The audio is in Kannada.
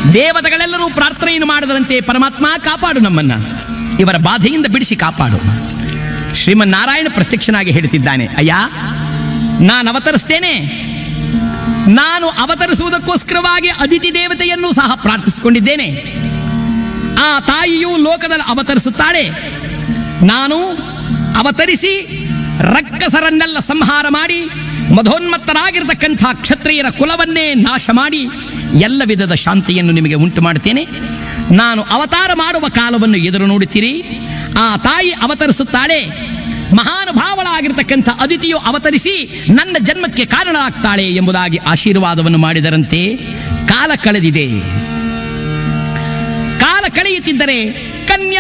ದೇವತೆಗಳೆಲ್ಲರೂ ಪ್ರಾರ್ಥನೆಯನ್ನು ಮಾಡದಂತೆ ಪರಮಾತ್ಮ ಕಾಪಾಡು ನಮ್ಮನ್ನ ಇವರ ಬಾಧೆಯಿಂದ ಬಿಡಿಸಿ ಕಾಪಾಡು ಶ್ರೀಮನ್ನಾರಾಯಣ ಪ್ರತ್ಯಕ್ಷನಾಗಿ ಹೇಳ್ತಿದ್ದಾನೆ ಅಯ್ಯ ನಾನು ಅವತರಿಸ್ತೇನೆ ನಾನು ಅವತರಿಸುವುದಕ್ಕೋಸ್ಕರವಾಗಿ ಅದಿತಿ ದೇವತೆಯನ್ನು ಸಹ ಪ್ರಾರ್ಥಿಸಿಕೊಂಡಿದ್ದೇನೆ ಆ ತಾಯಿಯು ಲೋಕದಲ್ಲಿ ಅವತರಿಸುತ್ತಾಳೆ ನಾನು ಅವತರಿಸಿ ರಕ್ಕಸರನ್ನೆಲ್ಲ ಸಂಹಾರ ಮಾಡಿ ಮಧೋನ್ಮತ್ತರಾಗಿರ್ತಕ್ಕಂಥ ಕ್ಷತ್ರಿಯರ ಕುಲವನ್ನೇ ನಾಶ ಮಾಡಿ ಎಲ್ಲ ವಿಧದ ಶಾಂತಿಯನ್ನು ನಿಮಗೆ ಉಂಟು ಮಾಡುತ್ತೇನೆ ನಾನು ಅವತಾರ ಮಾಡುವ ಕಾಲವನ್ನು ಎದುರು ನೋಡುತ್ತೀರಿ ಆ ತಾಯಿ ಅವತರಿಸುತ್ತಾಳೆ ಮಹಾನುಭಾವಳಾಗಿರ್ತಕ್ಕಂಥ ಅದಿತಿಯು ಅವತರಿಸಿ ನನ್ನ ಜನ್ಮಕ್ಕೆ ಕಾರಣ ಆಗ್ತಾಳೆ ಎಂಬುದಾಗಿ ಆಶೀರ್ವಾದವನ್ನು ಮಾಡಿದರಂತೆ ಕಾಲ ಕಳೆದಿದೆ ಕಾಲ ಕಳೆಯುತ್ತಿದ್ದರೆ ಕನ್ಯಾ